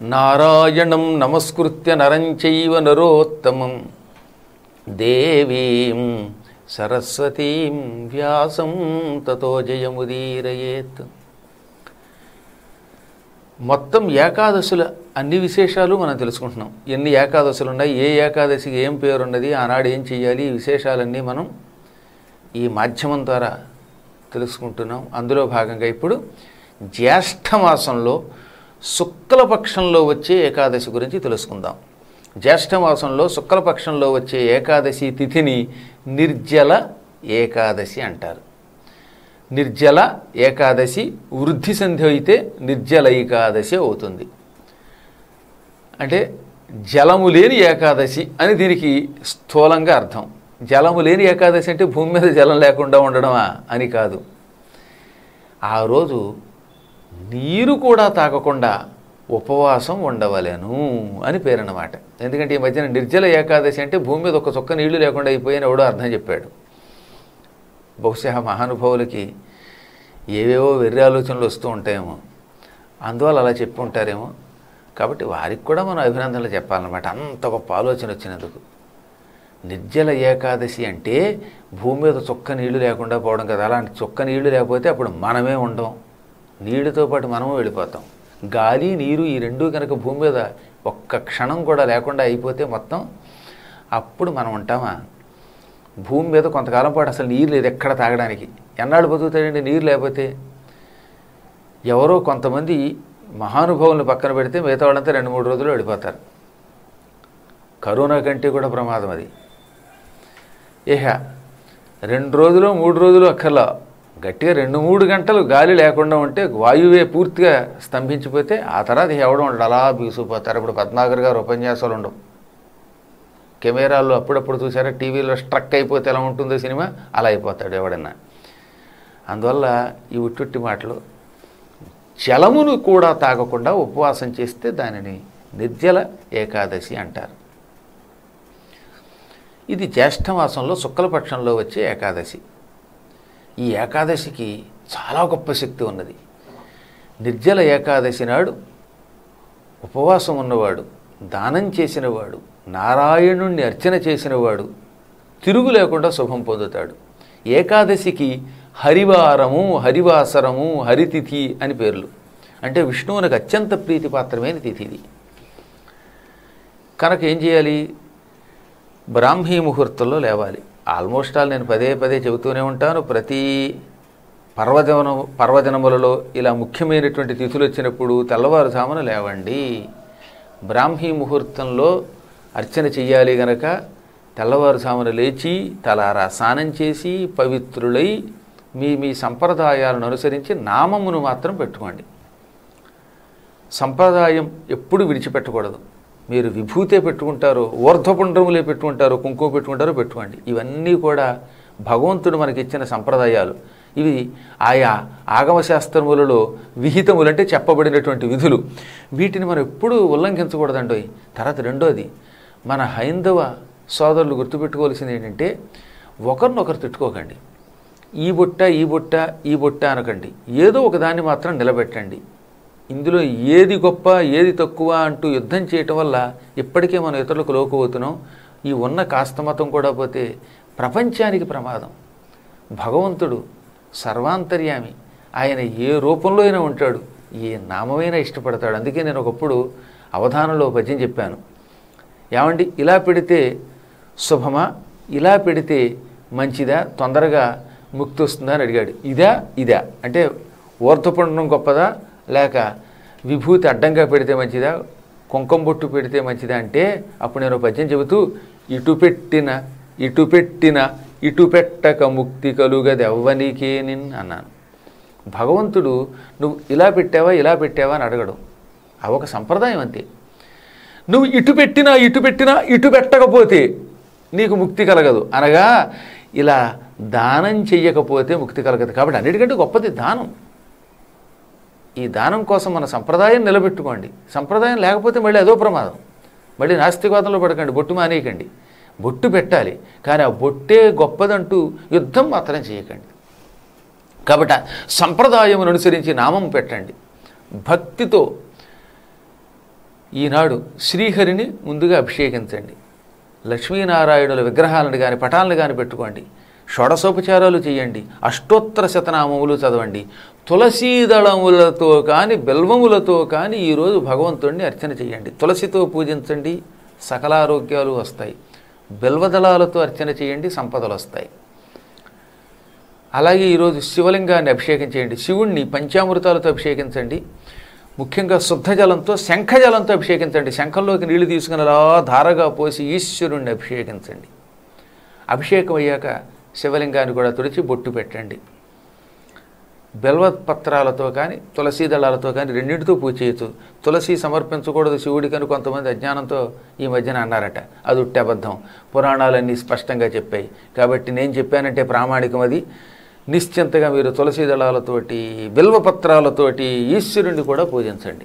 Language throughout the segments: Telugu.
నారాయణం నమస్కృత్య నరం చైవ నరోత్తమం దేవీం సరస్వతీం వ్యాసం తతో జయముదీరయేత్ మొత్తం ఏకాదశుల అన్ని విశేషాలు మనం తెలుసుకుంటున్నాం ఎన్ని ఏకాదశులు ఉన్నాయి ఏ ఏకాదశికి ఏం పేరు ఉన్నది ఆనాడు ఏం చేయాలి ఈ విశేషాలన్నీ మనం ఈ మాధ్యమం ద్వారా తెలుసుకుంటున్నాం అందులో భాగంగా ఇప్పుడు జ్యేష్ఠ మాసంలో శుక్లపక్షంలో వచ్చే ఏకాదశి గురించి తెలుసుకుందాం జ్యేష్ఠ మాసంలో శుక్లపక్షంలో వచ్చే ఏకాదశి తిథిని నిర్జల ఏకాదశి అంటారు నిర్జల ఏకాదశి వృద్ధి సంధి అయితే నిర్జల ఏకాదశి అవుతుంది అంటే జలము లేని ఏకాదశి అని దీనికి స్థూలంగా అర్థం జలము లేని ఏకాదశి అంటే భూమి మీద జలం లేకుండా ఉండడమా అని కాదు ఆ రోజు నీరు కూడా తాగకుండా ఉపవాసం ఉండవలెను అని పేరన్నమాట ఎందుకంటే ఈ మధ్యన నిర్జల ఏకాదశి అంటే భూమి మీద ఒక చుక్క నీళ్లు లేకుండా అయిపోయిన ఎవడో అర్థం చెప్పాడు బహుశా మహానుభావులకి ఏవేవో వెర్రి ఆలోచనలు వస్తూ ఉంటాయేమో అందువల్ల అలా చెప్పి ఉంటారేమో కాబట్టి వారికి కూడా మనం అభినందనలు చెప్పాలన్నమాట అంత గొప్ప ఆలోచన వచ్చినందుకు నిర్జల ఏకాదశి అంటే భూమి మీద చుక్క నీళ్లు లేకుండా పోవడం కదా అలాంటి చుక్క నీళ్లు లేకపోతే అప్పుడు మనమే ఉండం నీళ్ళతో పాటు మనము వెళ్ళిపోతాం గాలి నీరు ఈ రెండూ కనుక భూమి మీద ఒక్క క్షణం కూడా లేకుండా అయిపోతే మొత్తం అప్పుడు మనం ఉంటామా భూమి మీద కొంతకాలం పాటు అసలు నీరు లేదు ఎక్కడ తాగడానికి ఎన్నాళ్ళు బతుకుతాడండి నీరు లేకపోతే ఎవరో కొంతమంది మహానుభావులను పక్కన పెడితే మిగతా వాళ్ళంతా రెండు మూడు రోజులు వెళ్ళిపోతారు కరోనా కంటే కూడా ప్రమాదం అది ఇహ రెండు రోజులు మూడు రోజులు అక్కర్లా గట్టిగా రెండు మూడు గంటలు గాలి లేకుండా ఉంటే వాయువే పూర్తిగా స్తంభించిపోతే ఆ తర్వాత ఎవడం ఉండడు అలా బీసుకుపోతారు ఇప్పుడు పద్మాగర్ గారు ఉపన్యాసాలు ఉండవు కెమెరాల్లో అప్పుడప్పుడు చూసారా టీవీలో స్ట్రక్ అయిపోతే ఎలా ఉంటుందో సినిమా అలా అయిపోతాడు ఎవడన్నా అందువల్ల ఈ ఉట్టుట్టి మాటలు జలమును కూడా తాగకుండా ఉపవాసం చేస్తే దానిని నిర్జల ఏకాదశి అంటారు ఇది జ్యేష్ఠమాసంలో శుక్లపక్షంలో వచ్చే ఏకాదశి ఈ ఏకాదశికి చాలా గొప్ప శక్తి ఉన్నది నిర్జల ఏకాదశి నాడు ఉపవాసం ఉన్నవాడు దానం చేసినవాడు నారాయణుణ్ణి అర్చన చేసినవాడు తిరుగు లేకుండా శుభం పొందుతాడు ఏకాదశికి హరివారము హరివాసరము హరితిథి అని పేర్లు అంటే విష్ణువునికి అత్యంత ప్రీతిపాత్రమైన తిథి ఇది కనుక ఏం చేయాలి బ్రాహ్మీ ముహూర్తంలో లేవాలి ఆల్మోస్ట్ ఆల్ నేను పదే పదే చెబుతూనే ఉంటాను ప్రతి పర్వదినం పర్వదినములలో ఇలా ముఖ్యమైనటువంటి తిథులు వచ్చినప్పుడు తెల్లవారుజామున లేవండి బ్రాహ్మీ ముహూర్తంలో అర్చన చెయ్యాలి గనక తెల్లవారుజామున లేచి తలారా స్నానం చేసి పవిత్రులై మీ మీ సంప్రదాయాలను అనుసరించి నామమును మాత్రం పెట్టుకోండి సంప్రదాయం ఎప్పుడు విడిచిపెట్టకూడదు మీరు విభూతే పెట్టుకుంటారు ఊర్ధ్వపుండ్రములే పెట్టుకుంటారు కుంకుమ పెట్టుకుంటారో పెట్టుకోండి ఇవన్నీ కూడా భగవంతుడు మనకిచ్చిన సంప్రదాయాలు ఇవి ఆయా ఆగమశాస్త్రములలో విహితములు అంటే చెప్పబడినటువంటి విధులు వీటిని మనం ఎప్పుడూ ఉల్లంఘించకూడదండి తర్వాత రెండోది మన హైందవ సోదరులు గుర్తుపెట్టుకోవాల్సింది ఏంటంటే ఒకరినొకరు తిట్టుకోకండి ఈ బుట్ట ఈ బుట్ట ఈ బుట్ట అనకండి ఏదో ఒకదాన్ని మాత్రం నిలబెట్టండి ఇందులో ఏది గొప్ప ఏది తక్కువ అంటూ యుద్ధం చేయటం వల్ల ఇప్పటికే మనం ఇతరులకు లోకుపోతున్నాం ఈ ఉన్న కాస్త మతం కూడా పోతే ప్రపంచానికి ప్రమాదం భగవంతుడు సర్వాంతర్యామి ఆయన ఏ రూపంలో అయినా ఉంటాడు ఏ నామమైనా ఇష్టపడతాడు అందుకే నేను ఒకప్పుడు అవధానంలో పద్యం చెప్పాను ఏమండి ఇలా పెడితే శుభమా ఇలా పెడితే మంచిదా తొందరగా ముక్తి వస్తుందా అని అడిగాడు ఇదా ఇదా అంటే ఊర్ధపుండం గొప్పదా లేక విభూతి అడ్డంగా పెడితే మంచిదా కుంకం బొట్టు పెడితే మంచిదా అంటే అప్పుడు నేను పద్యం చెబుతూ ఇటు పెట్టిన ఇటు పెట్టిన ఇటు పెట్టక ముక్తి కలుగది ఎవ్వనికేనిన్ అన్నాను భగవంతుడు నువ్వు ఇలా పెట్టావా ఇలా పెట్టావా అని అడగడు అవి ఒక సంప్రదాయం అంతే నువ్వు ఇటు పెట్టినా ఇటు పెట్టినా ఇటు పెట్టకపోతే నీకు ముక్తి కలగదు అనగా ఇలా దానం చెయ్యకపోతే ముక్తి కలగదు కాబట్టి అన్నిటికంటే గొప్పది దానం ఈ దానం కోసం మన సంప్రదాయం నిలబెట్టుకోండి సంప్రదాయం లేకపోతే మళ్ళీ అదో ప్రమాదం మళ్ళీ నాస్తికవాదంలో పడకండి బొట్టు మానేయకండి బొట్టు పెట్టాలి కానీ ఆ బొట్టే గొప్పదంటూ యుద్ధం మాత్రం చేయకండి కాబట్టి సంప్రదాయమును అనుసరించి నామం పెట్టండి భక్తితో ఈనాడు శ్రీహరిని ముందుగా అభిషేకించండి లక్ష్మీనారాయణుల విగ్రహాలను కానీ పటాలను కానీ పెట్టుకోండి షోడసోపచారాలు చేయండి అష్టోత్తర శతనామములు చదవండి తులసీ దళములతో కానీ బెల్వములతో కానీ ఈరోజు భగవంతుడిని అర్చన చేయండి తులసితో పూజించండి సకల ఆరోగ్యాలు వస్తాయి బెల్వదళాలతో అర్చన చేయండి సంపదలు వస్తాయి అలాగే ఈరోజు శివలింగాన్ని అభిషేకం చేయండి శివుణ్ణి పంచామృతాలతో అభిషేకించండి ముఖ్యంగా శుద్ధ జలంతో శంఖ జలంతో అభిషేకించండి శంఖంలోకి నీళ్లు తీసుకుని అలా ధారగా పోసి ఈశ్వరుణ్ణి అభిషేకించండి అభిషేకం అయ్యాక శివలింగాన్ని కూడా తుడిచి బొట్టు పెట్టండి బెల్వపత్రాలతో కానీ తులసీ దళాలతో కానీ రెండింటితో పూజ చేయొచ్చు తులసి సమర్పించకూడదు శివుడికి అని కొంతమంది అజ్ఞానంతో ఈ మధ్యన అన్నారట అది ఉట్టి అబద్ధం పురాణాలన్నీ స్పష్టంగా చెప్పాయి కాబట్టి నేను చెప్పానంటే ప్రామాణికం అది నిశ్చింతగా మీరు తులసీ దళాలతోటి బిల్వపత్రాలతోటి ఈశ్వరుణ్ణి కూడా పూజించండి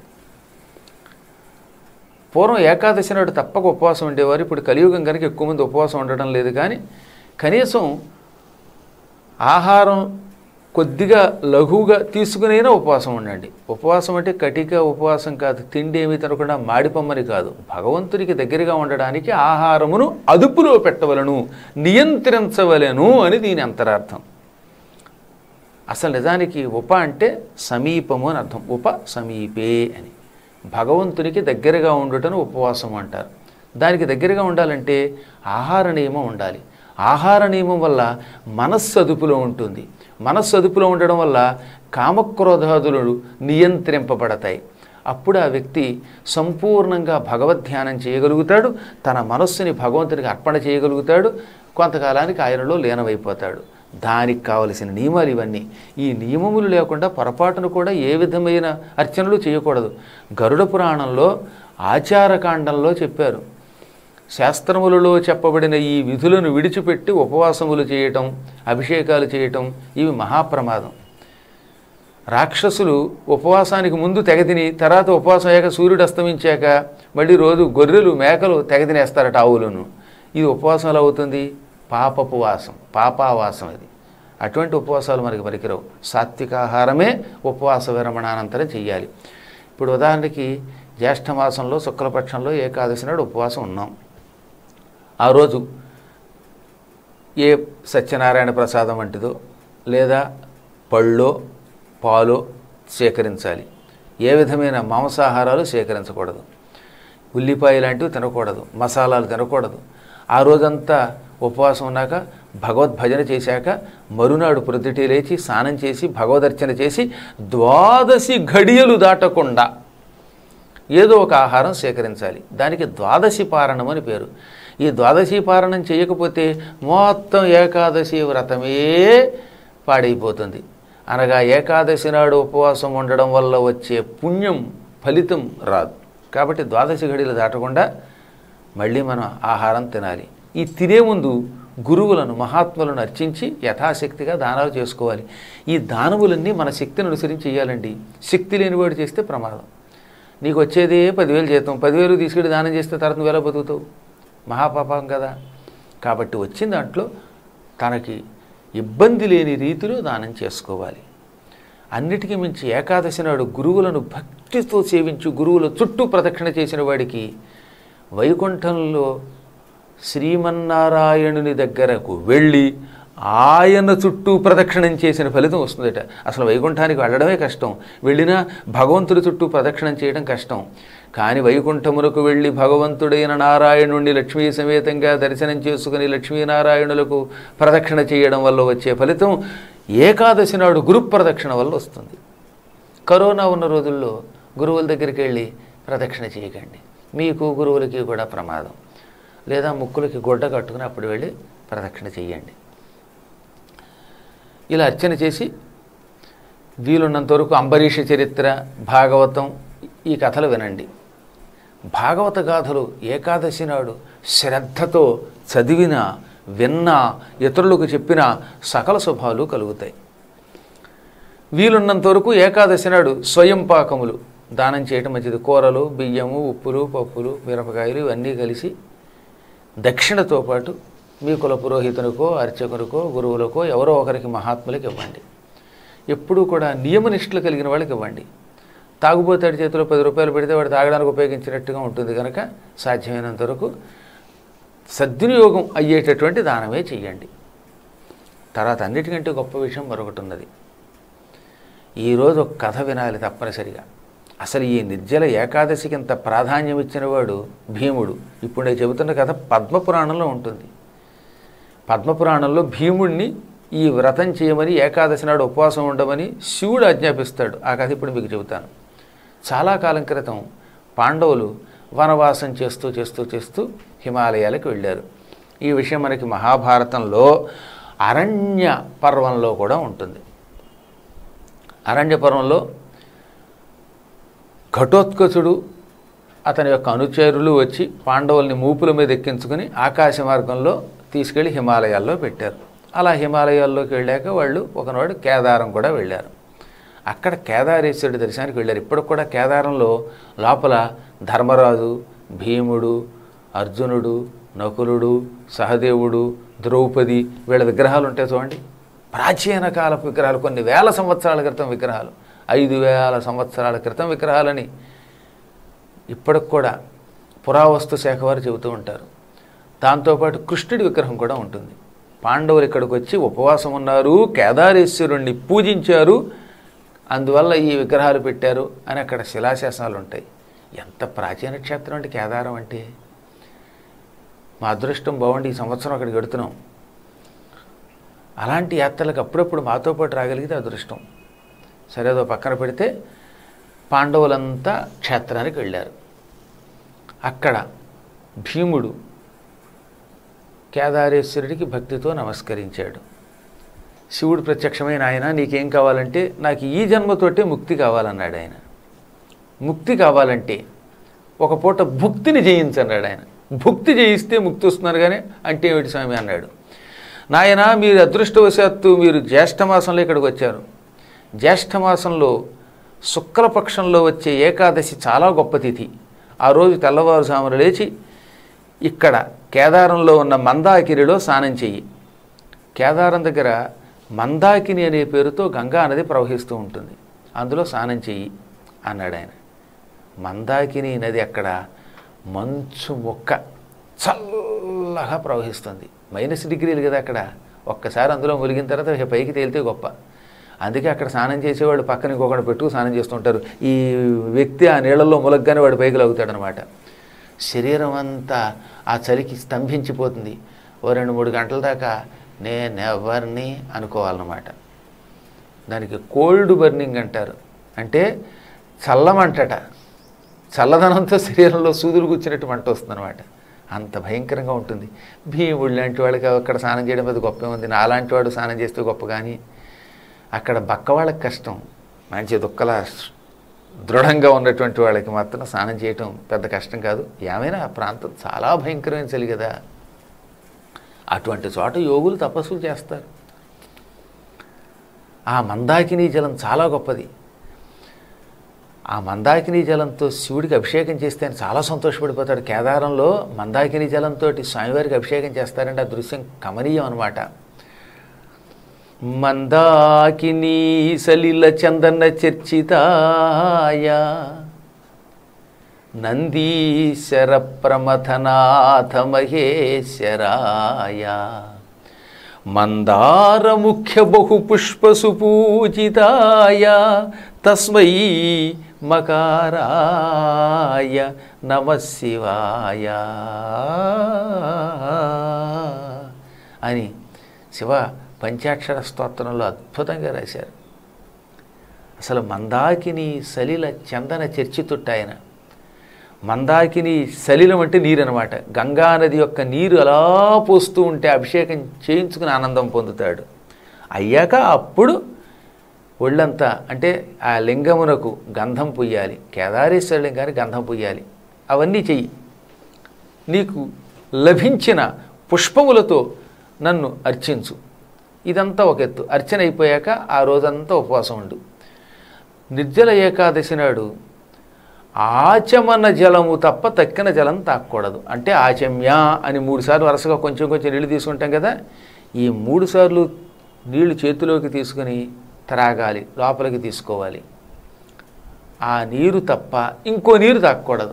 పూర్వం ఏకాదశి నాడు తప్పక ఉపవాసం ఉండేవారు ఇప్పుడు కలియుగం కనుక ఎక్కువ మంది ఉపవాసం ఉండడం లేదు కానీ కనీసం ఆహారం కొద్దిగా లఘువుగా తీసుకునైనా ఉపవాసం ఉండండి ఉపవాసం అంటే కటిక ఉపవాసం కాదు తిండి ఏమీ తినకుండా మాడిపమ్మని కాదు భగవంతునికి దగ్గరగా ఉండడానికి ఆహారమును అదుపులో పెట్టవలను నియంత్రించవలను అని దీని అంతరార్థం అసలు నిజానికి ఉప అంటే సమీపము అని అర్థం ఉప సమీపే అని భగవంతునికి దగ్గరగా ఉండుటను ఉపవాసం అంటారు దానికి దగ్గరగా ఉండాలంటే ఆహార నియమం ఉండాలి ఆహార నియమం వల్ల మనస్సు అదుపులో ఉంటుంది మనస్సు అదుపులో ఉండడం వల్ల కామక్రోధాదులు నియంత్రింపబడతాయి అప్పుడు ఆ వ్యక్తి సంపూర్ణంగా భగవద్ధ్యానం చేయగలుగుతాడు తన మనస్సుని భగవంతునికి అర్పణ చేయగలుగుతాడు కొంతకాలానికి ఆయనలో లీనమైపోతాడు దానికి కావలసిన నియమాలు ఇవన్నీ ఈ నియమములు లేకుండా పొరపాటును కూడా ఏ విధమైన అర్చనలు చేయకూడదు గరుడ పురాణంలో ఆచారకాండంలో చెప్పారు శాస్త్రములలో చెప్పబడిన ఈ విధులను విడిచిపెట్టి ఉపవాసములు చేయటం అభిషేకాలు చేయటం ఇవి మహాప్రమాదం రాక్షసులు ఉపవాసానికి ముందు తెగతిని తర్వాత ఉపవాసం అయ్యాక సూర్యుడు అస్తమించాక మళ్ళీ రోజు గొర్రెలు మేకలు తెగతినేస్తారట ఆవులను ఇది ఉపవాసం ఎలా అవుతుంది పాపపు వాసం పాపావాసం ఇది అటువంటి ఉపవాసాలు మనకి పనికిరావు సాత్వికాహారమే ఉపవాస విరమణానంతరం చెయ్యాలి ఇప్పుడు ఉదాహరణకి జ్యేష్ఠ మాసంలో శుక్లపక్షంలో ఏకాదశి నాడు ఉపవాసం ఉన్నాం ఆ రోజు ఏ సత్యనారాయణ ప్రసాదం వంటిదో లేదా పళ్ళో పాలో సేకరించాలి ఏ విధమైన మాంసాహారాలు సేకరించకూడదు ఉల్లిపాయ లాంటివి తినకూడదు మసాలాలు తినకూడదు ఆ రోజంతా ఉపవాసం ఉన్నాక భగవద్భజన చేశాక మరునాడు ప్రొద్దుటే లేచి స్నానం చేసి భగవదర్చన చేసి ద్వాదశి ఘడియలు దాటకుండా ఏదో ఒక ఆహారం సేకరించాలి దానికి ద్వాదశి పారణం అని పేరు ఈ ద్వాదశి పారణం చేయకపోతే మొత్తం ఏకాదశి వ్రతమే పాడైపోతుంది అనగా ఏకాదశి నాడు ఉపవాసం ఉండడం వల్ల వచ్చే పుణ్యం ఫలితం రాదు కాబట్టి ద్వాదశి ఘడియలు దాటకుండా మళ్ళీ మనం ఆహారం తినాలి ఈ తినే ముందు గురువులను మహాత్ములను అర్చించి యథాశక్తిగా దానాలు చేసుకోవాలి ఈ దానములన్నీ మన శక్తిని అనుసరించి చేయాలండి శక్తి లేనివాడు చేస్తే ప్రమాదం నీకు వచ్చేదే పదివేలు జీతం పదివేలు తీసుకెళ్ళి దానం చేస్తే తర్వాత నువ్వు ఎలా బతుకుతావు మహాపాపం కదా కాబట్టి వచ్చిన దాంట్లో తనకి ఇబ్బంది లేని రీతిలో దానం చేసుకోవాలి అన్నిటికీ మించి ఏకాదశి నాడు గురువులను భక్తితో సేవించి గురువుల చుట్టూ ప్రదక్షిణ చేసిన వాడికి వైకుంఠంలో శ్రీమన్నారాయణుని దగ్గరకు వెళ్ళి ఆయన చుట్టూ ప్రదక్షిణం చేసిన ఫలితం వస్తుందట అసలు వైకుంఠానికి వెళ్ళడమే కష్టం వెళ్ళినా భగవంతుడి చుట్టూ ప్రదక్షిణం చేయడం కష్టం కానీ వైకుంఠమునకు వెళ్ళి భగవంతుడైన నారాయణుణ్ణి లక్ష్మీ సమేతంగా దర్శనం చేసుకుని లక్ష్మీనారాయణులకు ప్రదక్షిణ చేయడం వల్ల వచ్చే ఫలితం ఏకాదశి నాడు గురు ప్రదక్షిణ వల్ల వస్తుంది కరోనా ఉన్న రోజుల్లో గురువుల దగ్గరికి వెళ్ళి ప్రదక్షిణ చేయకండి మీకు గురువులకి కూడా ప్రమాదం లేదా ముక్కులకి గుడ్డ కట్టుకుని అప్పుడు వెళ్ళి ప్రదక్షిణ చేయండి ఇలా అర్చన చేసి వీలున్నంత వరకు అంబరీష చరిత్ర భాగవతం ఈ కథలు వినండి భాగవత గాథలు ఏకాదశి నాడు శ్రద్ధతో చదివినా విన్నా ఇతరులకు చెప్పినా సకల శుభాలు కలుగుతాయి వీలున్నంత వరకు ఏకాదశి నాడు స్వయం పాకములు దానం చేయటం మంచిది కూరలు బియ్యము ఉప్పులు పప్పులు మిరపకాయలు ఇవన్నీ కలిసి దక్షిణతో పాటు మీ కుల పురోహితునికో అర్చకునికో గురువులకో ఎవరో ఒకరికి మహాత్ములకి ఇవ్వండి ఎప్పుడూ కూడా నియమనిష్టలు కలిగిన వాళ్ళకి ఇవ్వండి తాగుబోతాడి చేతిలో పది రూపాయలు పెడితే వాడు తాగడానికి ఉపయోగించినట్టుగా ఉంటుంది కనుక సాధ్యమైనంత వరకు సద్వినియోగం అయ్యేటటువంటి దానమే చెయ్యండి తర్వాత అన్నిటికంటే గొప్ప విషయం మరొకటి ఉన్నది ఈరోజు ఒక కథ వినాలి తప్పనిసరిగా అసలు ఈ నిర్జల ఏకాదశికి ఇంత ప్రాధాన్యం ఇచ్చిన వాడు భీముడు ఇప్పుడు నేను చెబుతున్న కథ పద్మపురాణంలో ఉంటుంది పద్మపురాణంలో భీముడిని ఈ వ్రతం చేయమని ఏకాదశి నాడు ఉపవాసం ఉండమని శివుడు ఆజ్ఞాపిస్తాడు ఆ కథ ఇప్పుడు మీకు చెబుతాను చాలా కాలం క్రితం పాండవులు వనవాసం చేస్తూ చేస్తూ చేస్తూ హిమాలయాలకు వెళ్ళారు ఈ విషయం మనకి మహాభారతంలో అరణ్య పర్వంలో కూడా ఉంటుంది అరణ్య పర్వంలో ఘటోత్కచుడు అతని యొక్క అనుచరులు వచ్చి పాండవుల్ని మూపుల మీద ఎక్కించుకుని ఆకాశ మార్గంలో తీసుకెళ్లి హిమాలయాల్లో పెట్టారు అలా హిమాలయాల్లోకి వెళ్ళాక వాళ్ళు ఒకనాడు కేదారం కూడా వెళ్ళారు అక్కడ కేదారేశ్వరుడి దర్శనానికి వెళ్ళారు ఇప్పటికి కూడా కేదారంలో లోపల ధర్మరాజు భీముడు అర్జునుడు నకులుడు సహదేవుడు ద్రౌపది వీళ్ళ విగ్రహాలు ఉంటాయి చూడండి ప్రాచీన కాలపు విగ్రహాలు కొన్ని వేల సంవత్సరాల క్రితం విగ్రహాలు ఐదు వేల సంవత్సరాల క్రితం విగ్రహాలని ఇప్పటికి కూడా పురావస్తు శాఖ వారు చెబుతూ ఉంటారు దాంతోపాటు కృష్ణుడి విగ్రహం కూడా ఉంటుంది పాండవులు ఇక్కడికి వచ్చి ఉపవాసం ఉన్నారు కేదారేశ్వరుణ్ణి పూజించారు అందువల్ల ఈ విగ్రహాలు పెట్టారు అని అక్కడ శిలాశాసనాలు ఉంటాయి ఎంత ప్రాచీన క్షేత్రం అంటే కేదారం అంటే మా అదృష్టం బాగుండి ఈ సంవత్సరం అక్కడికి వెడుతున్నాం అలాంటి యాత్రలకు అప్పుడప్పుడు మాతో పాటు రాగలిగితే అదృష్టం సరే అదో పక్కన పెడితే పాండవులంతా క్షేత్రానికి వెళ్ళారు అక్కడ భీముడు కేదారేశ్వరుడికి భక్తితో నమస్కరించాడు శివుడు ప్రత్యక్షమైన ఆయన నీకేం కావాలంటే నాకు ఈ జన్మతోటే ముక్తి కావాలన్నాడు ఆయన ముక్తి కావాలంటే ఒక పూట భుక్తిని జయించన్నాడు ఆయన భుక్తి జయిస్తే ముక్తి వస్తున్నారు కానీ అంటే ఏమిటి స్వామి అన్నాడు నాయన మీరు అదృష్టవశాత్తు మీరు జ్యేష్ఠమాసంలో ఇక్కడికి వచ్చారు జ్యేష్ఠమాసంలో శుక్లపక్షంలో వచ్చే ఏకాదశి చాలా గొప్ప తిథి ఆ రోజు తెల్లవారుజామున లేచి ఇక్కడ కేదారంలో ఉన్న మందాకిరిలో స్నానం చెయ్యి కేదారం దగ్గర మందాకిని అనే పేరుతో గంగా నది ప్రవహిస్తూ ఉంటుంది అందులో స్నానం చెయ్యి అన్నాడు ఆయన మందాకిని నది అక్కడ మంచు మొక్క చల్లగా ప్రవహిస్తుంది మైనస్ డిగ్రీలు కదా అక్కడ ఒక్కసారి అందులో ములిగిన తర్వాత ఇక పైకి తేలితే గొప్ప అందుకే అక్కడ స్నానం చేసేవాళ్ళు పక్కన ఇంకొకటి పెట్టుకు స్నానం చేస్తుంటారు ఈ వ్యక్తి ఆ నీళ్ళల్లో ములగ్గానే వాడు పైకి లాగుతాడనమాట శరీరం అంతా ఆ చలికి స్తంభించిపోతుంది ఓ రెండు మూడు గంటల దాకా నేనెవరిని అనుకోవాలన్నమాట దానికి కోల్డ్ బర్నింగ్ అంటారు అంటే చల్లమంటట చల్లదనంతో శరీరంలో సూదులు కూర్చున్నట్టు మంట వస్తుందన్నమాట అంత భయంకరంగా ఉంటుంది భీముడు లాంటి వాళ్ళకి అక్కడ స్నానం చేయడం మీద గొప్ప ఉంది నాలాంటి వాడు స్నానం చేస్తే గొప్ప కానీ అక్కడ బక్క వాళ్ళకి కష్టం మంచి దుక్కల దృఢంగా ఉన్నటువంటి వాళ్ళకి మాత్రం స్నానం చేయటం పెద్ద కష్టం కాదు ఏమైనా ఆ ప్రాంతం చాలా భయంకరమైన చలి కదా అటువంటి చోట యోగులు తపస్సులు చేస్తారు ఆ మందాకిని జలం చాలా గొప్పది ఆ మందాకిని జలంతో శివుడికి అభిషేకం చేస్తే ఆయన చాలా సంతోషపడిపోతాడు కేదారంలో మందాకిని జలంతో స్వామివారికి అభిషేకం చేస్తారంటే ఆ దృశ్యం కమనీయం అనమాట మందాకిని సలిల చందన చర్చితాయ నందీశర ప్రమథనాథ మహేశ్వరాయ మందార ముఖ్య బహు పుష్ప సుపూజితాయ తస్మై మకారాయ నమ శివాయ అని శివ పంచాక్షర స్తోత్రంలో అద్భుతంగా రాశారు అసలు మందాకిని సలిల చందన చర్చితుట్టాయన మందాకిని సలిలం అంటే నీరు అనమాట గంగానది యొక్క నీరు అలా పోస్తూ ఉంటే అభిషేకం చేయించుకుని ఆనందం పొందుతాడు అయ్యాక అప్పుడు ఒళ్ళంతా అంటే ఆ లింగమునకు గంధం పుయ్యాలి కేదారేశ్వర లింగానికి గంధం పుయ్యాలి అవన్నీ చెయ్యి నీకు లభించిన పుష్పములతో నన్ను అర్చించు ఇదంతా ఒక ఎత్తు అర్చన అయిపోయాక ఆ రోజంతా ఉపవాసం ఉండు నిర్జల ఏకాదశి నాడు ఆచమన జలము తప్ప తక్కిన జలం తాకూడదు అంటే ఆచమ్య అని మూడుసార్లు వరుసగా కొంచెం కొంచెం నీళ్లు తీసుకుంటాం కదా ఈ మూడు సార్లు నీళ్లు చేతిలోకి తీసుకుని త్రాగాలి లోపలికి తీసుకోవాలి ఆ నీరు తప్ప ఇంకో నీరు తాగకూడదు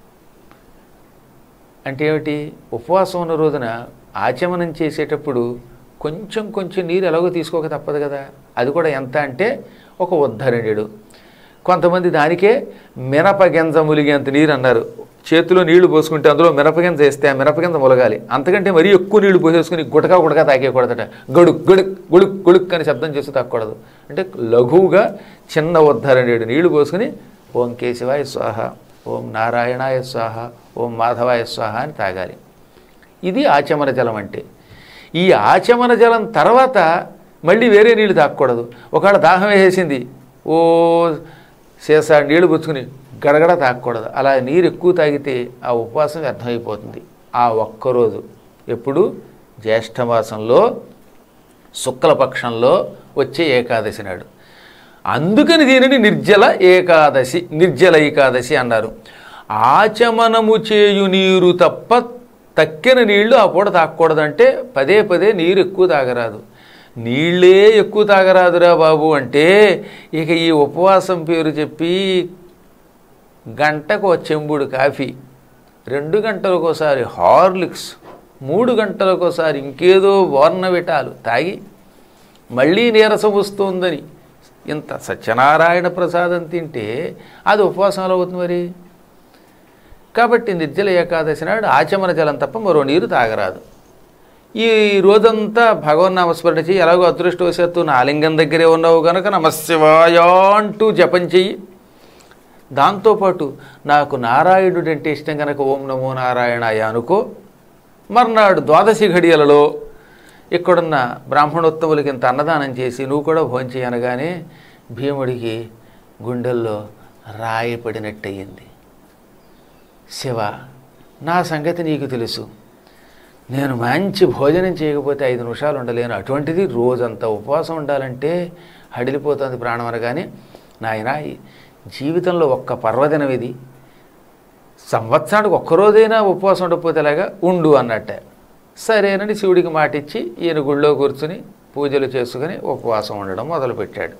అంటే ఏమిటి ఉపవాసం ఉన్న రోజున ఆచమనం చేసేటప్పుడు కొంచెం కొంచెం నీరు ఎలాగో తీసుకోక తప్పదు కదా అది కూడా ఎంత అంటే ఒక ఉద్ధరణుడు కొంతమంది దానికే మినపగింజ ములిగేంత నీరు అన్నారు చేతిలో నీళ్లు పోసుకుంటే అందులో మినపగింజ వేస్తే ఆ మినపగింజ ములగాలి అంతకంటే మరీ ఎక్కువ నీళ్లు పోసేసుకుని గుటకా గుటకా తాగేయకూడదట గడుక్ గడుక్ గుడుక్ గుడుక్ అని శబ్దం చేసి తాగకూడదు అంటే లఘువుగా చిన్న ఉద్ధరణుడు నీళ్లు పోసుకుని ఓం కేశవాయ స్వాహ ఓం నారాయణాయ స్వాహ ఓం మాధవాయ స్వాహ అని తాగాలి ఇది ఆచమన జలం అంటే ఈ ఆచమన జలం తర్వాత మళ్ళీ వేరే నీళ్లు తాగకూడదు ఒకవేళ దాహం వేసేసింది ఓ సీసా నీళ్లు పుచ్చుకుని గడగడ తాగకూడదు అలా నీరు ఎక్కువ తాగితే ఆ ఉపవాసం వ్యర్థమైపోతుంది ఆ ఒక్కరోజు ఎప్పుడు జ్యేష్ఠమాసంలో శుక్లపక్షంలో వచ్చే ఏకాదశి నాడు అందుకని దీనిని నిర్జల ఏకాదశి నిర్జల ఏకాదశి అన్నారు ఆచమనము చేయు నీరు తప్ప తక్కిన నీళ్లు ఆ పూట తాగకూడదంటే పదే పదే నీరు ఎక్కువ తాగరాదు నీళ్ళే ఎక్కువ తాగరాదురా బాబు అంటే ఇక ఈ ఉపవాసం పేరు చెప్పి గంటకు ఒక చెంబుడు కాఫీ రెండు గంటలకోసారి హార్లిక్స్ మూడు గంటలకోసారి ఇంకేదో వర్ణవిటాలు తాగి మళ్ళీ నీరసం వస్తుందని ఇంత సత్యనారాయణ ప్రసాదం తింటే అది ఉపవాసం ఎలా అవుతుంది మరి కాబట్టి నిర్జల ఏకాదశి నాడు ఆచమన జలం తప్ప మరో నీరు తాగరాదు ఈ రోజంతా భగవన్నామస్మరణ చెయ్యి ఎలాగో అదృష్టవశాత్తు నా ఆలింగం దగ్గరే ఉన్నావు కనుక నమశివాయ అంటూ జపం చెయ్యి దాంతోపాటు నాకు నారాయణుడు అంటే ఇష్టం కనుక ఓం నమో నారాయణాయ అనుకో మర్నాడు ద్వాదశి ఘడియలలో ఇక్కడున్న బ్రాహ్మణోత్తములకి ఇంత అన్నదానం చేసి నువ్వు కూడా భోంచేయి అనగానే భీముడికి గుండెల్లో రాయి పడినట్టయింది శివ నా సంగతి నీకు తెలుసు నేను మంచి భోజనం చేయకపోతే ఐదు నిమిషాలు ఉండలేను అటువంటిది రోజంతా ఉపవాసం ఉండాలంటే హడిలిపోతుంది ప్రాణం అనగానే నాయన ఈ జీవితంలో ఒక్క పర్వదినం ఇది సంవత్సరానికి ఒక్కరోజైనా ఉపవాసం ఉండకపోతే ఎలాగా ఉండు అన్నట్టే సరేనని శివుడికి మాటిచ్చి ఈయన గుళ్ళో కూర్చుని పూజలు చేసుకుని ఉపవాసం ఉండడం మొదలుపెట్టాడు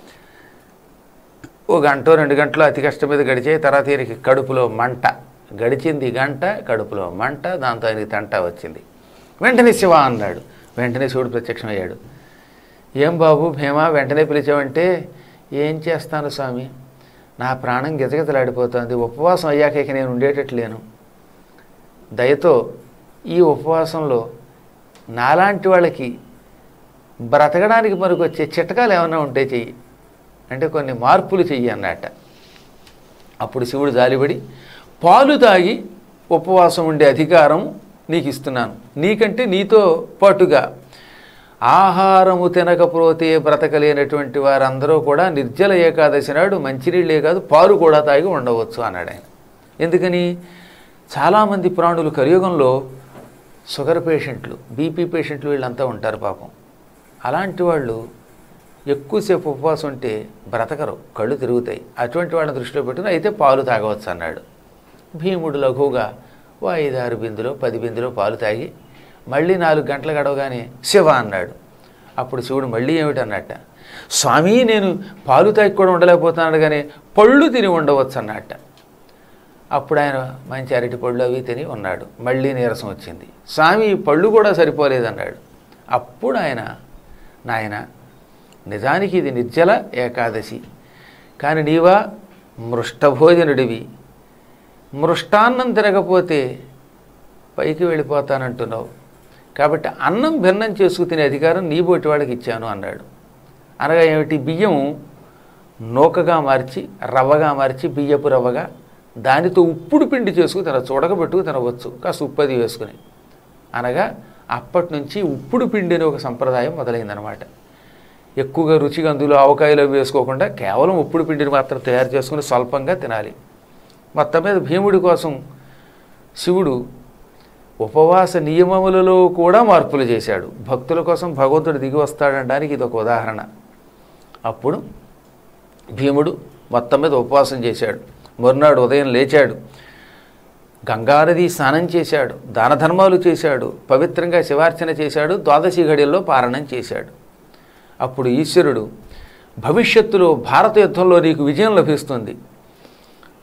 ఓ గంట రెండు గంటలు అతి కష్టం మీద గడిచే తర్వాత ఈయనకి కడుపులో మంట గడిచింది గంట కడుపులో మంట దాంతో ఆయనకి తంట వచ్చింది వెంటనే శివ అన్నాడు వెంటనే శివుడు ప్రత్యక్షమయ్యాడు ఏం బాబు భీమా వెంటనే పిలిచావంటే ఏం చేస్తాను స్వామి నా ప్రాణం గిజగిజలాడిపోతుంది ఉపవాసం అయ్యాక ఇక నేను ఉండేటట్టు లేను దయతో ఈ ఉపవాసంలో నాలాంటి వాళ్ళకి బ్రతకడానికి మనకు వచ్చే చిట్కాలు ఏమైనా ఉంటే చెయ్యి అంటే కొన్ని మార్పులు చెయ్యి అన్నట్ట అప్పుడు శివుడు జాలిపడి పాలు తాగి ఉపవాసం ఉండే అధికారం నీకు ఇస్తున్నాను నీకంటే నీతో పాటుగా ఆహారము తినకపోతే బ్రతకలేనటువంటి వారందరూ కూడా నిర్జల ఏకాదశి నాడు మంచినీళ్ళే కాదు పాలు కూడా తాగి ఉండవచ్చు అన్నాడు ఆయన ఎందుకని చాలామంది ప్రాణులు కలియుగంలో షుగర్ పేషెంట్లు బీపీ పేషెంట్లు వీళ్ళంతా ఉంటారు పాపం అలాంటి వాళ్ళు ఎక్కువసేపు ఉపవాసం ఉంటే బ్రతకరు కళ్ళు తిరుగుతాయి అటువంటి వాళ్ళని దృష్టిలో పెట్టుకుని అయితే పాలు తాగవచ్చు అన్నాడు భీముడు లఘువుగా ఓ ఐదారు బిందులో పది బిందులో పాలు తాగి మళ్ళీ నాలుగు గంటలు గడవగానే శివ అన్నాడు అప్పుడు శివుడు మళ్ళీ ఏమిటన్నట్ట స్వామి నేను పాలు తాగి కూడా ఉండలేకపోతున్నాడు కానీ పళ్ళు తిని ఉండవచ్చు అన్నట్ట అప్పుడు ఆయన మంచి అరటి పళ్ళు అవి తిని ఉన్నాడు మళ్ళీ నీరసం వచ్చింది స్వామి ఈ పళ్ళు కూడా సరిపోలేదన్నాడు అప్పుడు ఆయన నాయన నిజానికి ఇది నిర్జల ఏకాదశి కానీ నీవా మృష్టభోజనుడివి మృష్టాన్నం తినకపోతే పైకి వెళ్ళిపోతానంటున్నావు కాబట్టి అన్నం భిన్నం చేసుకు తినే అధికారం నీ బోటి వాడికి ఇచ్చాను అన్నాడు అనగా ఏమిటి బియ్యం నూకగా మార్చి రవ్వగా మార్చి బియ్యపు రవ్వగా దానితో ఉప్పుడు పిండి చేసుకు తినచ్చు ఉడకబెట్టుకు తినవచ్చు కాస్త ఉప్పు అది వేసుకుని అనగా అప్పటి నుంచి ఉప్పుడు పిండి అనే ఒక సంప్రదాయం మొదలైందనమాట ఎక్కువగా రుచిగా అందులో ఆవకాయలు అవి వేసుకోకుండా కేవలం ఉప్పుడు పిండిని మాత్రం తయారు చేసుకుని స్వల్పంగా తినాలి మొత్తం మీద భీముడి కోసం శివుడు ఉపవాస నియమములలో కూడా మార్పులు చేశాడు భక్తుల కోసం భగవంతుడు దిగి వస్తాడనడానికి ఇది ఒక ఉదాహరణ అప్పుడు భీముడు మొత్తం మీద ఉపవాసం చేశాడు మరునాడు ఉదయం లేచాడు గంగానది స్నానం చేశాడు దాన ధర్మాలు చేశాడు పవిత్రంగా శివార్చన చేశాడు ద్వాదశి ఘడియల్లో పారణం చేశాడు అప్పుడు ఈశ్వరుడు భవిష్యత్తులో భారత యుద్ధంలో నీకు విజయం లభిస్తుంది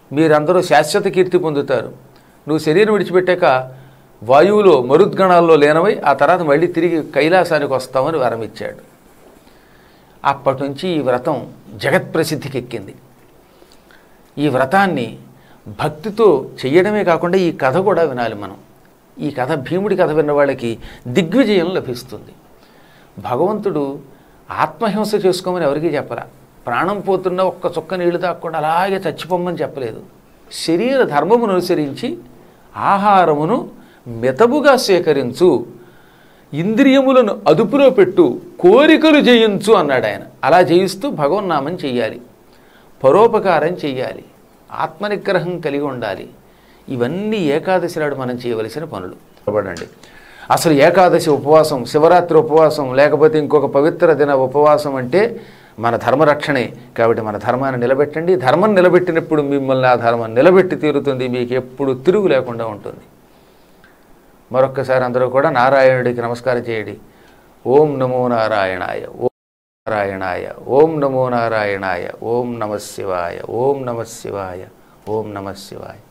మీరందరూ శాశ్వత కీర్తి పొందుతారు నువ్వు శరీరం విడిచిపెట్టాక వాయువులో మరుద్గణాల్లో లేనవై ఆ తర్వాత మళ్ళీ తిరిగి కైలాసానికి వస్తామని వరం ఇచ్చాడు అప్పటి నుంచి ఈ వ్రతం జగత్ ప్రసిద్ధికి ఎక్కింది ఈ వ్రతాన్ని భక్తితో చెయ్యడమే కాకుండా ఈ కథ కూడా వినాలి మనం ఈ కథ భీముడి కథ విన్న వాళ్ళకి దిగ్విజయం లభిస్తుంది భగవంతుడు ఆత్మహింస చేసుకోమని ఎవరికీ చెప్పరా ప్రాణం పోతున్న ఒక్క చుక్క నీళ్లు తాకుండా అలాగే చచ్చిపోమని చెప్పలేదు శరీర ధర్మమును అనుసరించి ఆహారమును మితముగా స్వీకరించు ఇంద్రియములను అదుపులో పెట్టు కోరికలు జయించు అన్నాడు ఆయన అలా జయిస్తూ భగవన్నామం చెయ్యాలి పరోపకారం చెయ్యాలి ఆత్మనిగ్రహం కలిగి ఉండాలి ఇవన్నీ ఏకాదశి నాడు మనం చేయవలసిన పనులు పడండి అసలు ఏకాదశి ఉపవాసం శివరాత్రి ఉపవాసం లేకపోతే ఇంకొక పవిత్ర దిన ఉపవాసం అంటే మన ధర్మరక్షణే కాబట్టి మన ధర్మాన్ని నిలబెట్టండి ధర్మం నిలబెట్టినప్పుడు మిమ్మల్ని ఆ ధర్మం నిలబెట్టి తీరుతుంది మీకు ఎప్పుడు తిరుగు లేకుండా ఉంటుంది మరొక్కసారి అందరూ కూడా నారాయణుడికి నమస్కారం చేయండి ఓం నమో నారాయణాయ ఓం నారాయణాయ ఓం నమో నారాయణాయ ఓం నమ శివాయ ఓం నమ శివాయ ఓం నమ శివాయ